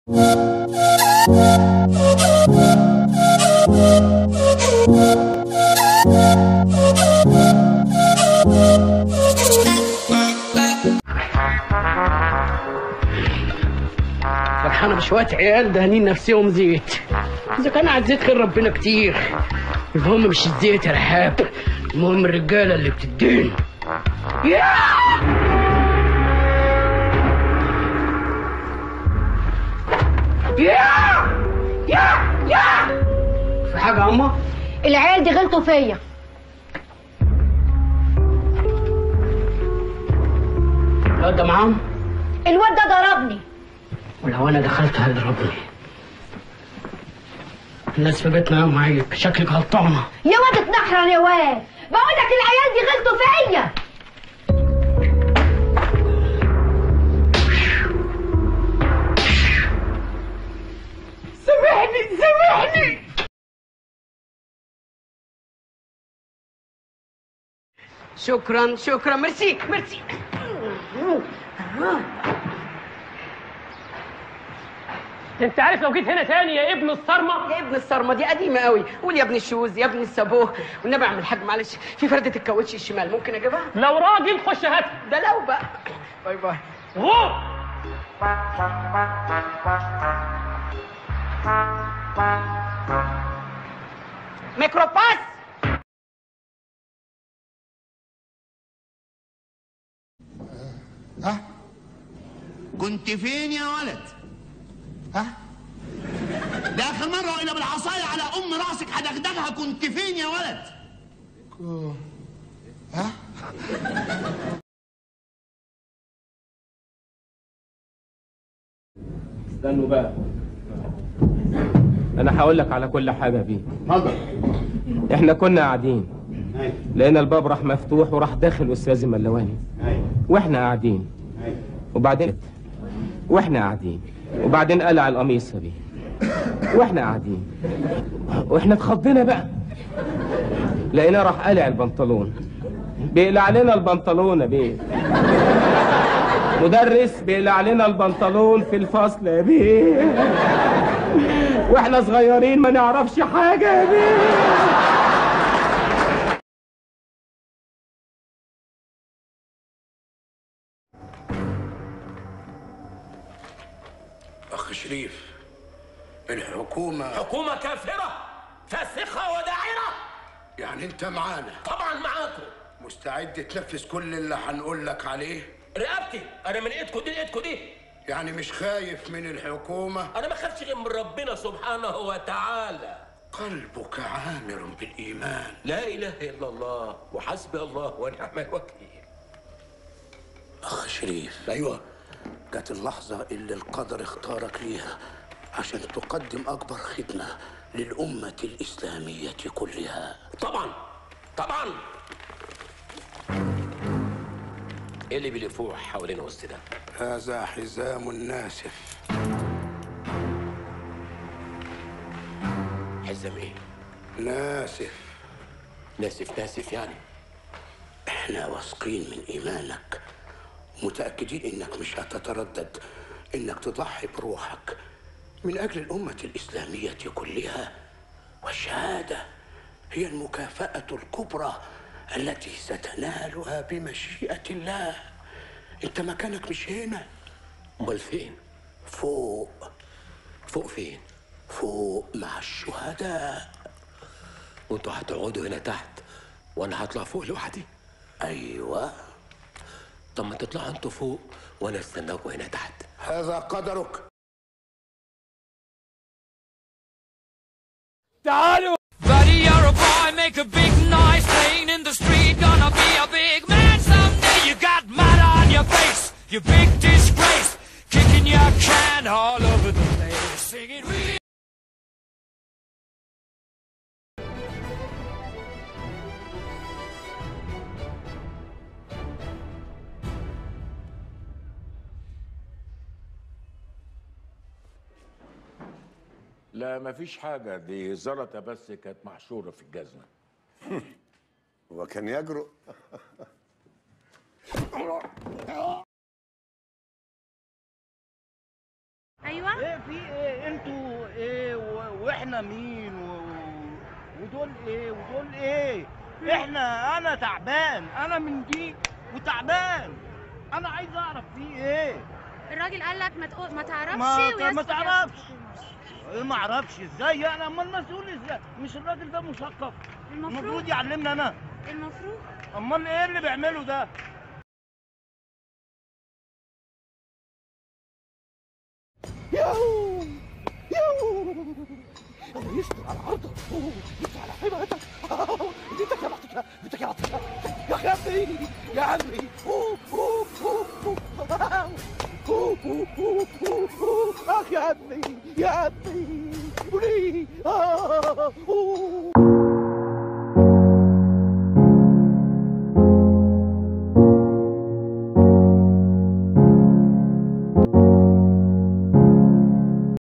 فرحانة بشوية عيال دهنين نفسهم زيت إذا كان على الزيت خير ربنا كتير المهم مش الزيت يا رحاب المهم الرجالة اللي بتدين يا يا يا يا في حاجة يا أما؟ العيال دي غلطوا فيا الواد ده معاهم الواد ده ضربني ولو أنا دخلت هيضربني الناس في بيتنا معاك شكلك غلطانة يا واد اتنحرن يا واد بقول لك العيال دي غلطوا فيا سامحني سامحني شكرا شكرا ميرسي ميرسي انت عارف لو جيت هنا تاني يا ابن الصرمه يا ابن الصرمه دي قديمه قوي قول يا ابن الشوز يا ابن السابوه والنبي اعمل الحاج معلش في فرده الكاوتش الشمال ممكن اجيبها لو راجل خش هات ده لو بقى باي باي غور ميكروباس ها كنت فين يا ولد؟ ها ده اخر مره وانا بالعصايه على ام راسك هدغدغها كنت فين يا ولد؟ ها استنوا بقى انا هقول لك على كل حاجه فيه اتفضل احنا كنا قاعدين ايوه لقينا الباب راح مفتوح وراح داخل استاذ ملواني ايوه واحنا قاعدين ايوه وبعدين واحنا قاعدين وبعدين قلع القميص بيه واحنا قاعدين واحنا اتخضينا بقى لقينا راح قلع البنطلون بيقلع لنا البنطلون يا بيه مدرس بيقلع لنا البنطلون في الفصل يا بيه واحنا صغيرين ما نعرفش حاجه يا بيه أخ شريف الحكومة حكومة كافرة فاسخة وداعرة يعني أنت معانا طبعا معاكم مستعد تنفذ كل اللي هنقول لك عليه رقبتي انا من ايدكم دي لايدكم دي يعني مش خايف من الحكومة انا ما خافش غير من ربنا سبحانه وتعالى قلبك عامر بالإيمان لا اله الا الله وحسبي الله ونعم الوكيل أخ شريف أيوة جت اللحظة اللي القدر اختارك ليها عشان تقدم أكبر خدمة للأمة الإسلامية كلها طبعا طبعا ايه اللي بيلفوه حوالين وسط ده هذا حزام ناسف حزام ايه ناسف ناسف ناسف يعني احنا واثقين من ايمانك متاكدين انك مش هتتردد انك تضحي بروحك من اجل الامه الاسلاميه كلها والشهاده هي المكافاه الكبرى التي ستنالها بمشيئه الله انت مكانك مش هنا امال فين فوق فوق فين فوق مع الشهداء وانتوا هتقعدوا هنا تحت وانا هطلع فوق لوحدي ايوه طب ما تطلعوا انتوا فوق وانا استناكم هنا تحت هذا قدرك تعالوا Buddy, you're a boy, make a big noise playing in the street. Gonna be a big man someday. You got mud on your face, you big disgrace. Kicking your can all over the place. Singing, we لا مفيش حاجة دي زلطة بس كانت محشورة في الجزمة وكان يجرؤ ايوه ايه في في ايه انتوا ايه و... واحنا مين و... ودول ايه ودول ايه احنا انا تعبان انا من دي وتعبان انا عايز اعرف في ايه الراجل قال لك ما تقول ما تعرفش ما ويسكت ما يا تعرفش ايه ما اعرفش ازاي انا امال المسؤول ازاي مش الراجل ده مثقف المفروض. المفروض يعلمنا انا المفروض امال ايه اللي بيعمله ده ياهو ياهو الله يستر على عرضه يستر على حمايتك انت كلمتك انت كلمتك يا عمي يا عمي أوه، أوه، أوه، أوه. أوه، أوه، أوه، أوه، أوه. اخ يا عمي يا عمي قولي آه، أوه.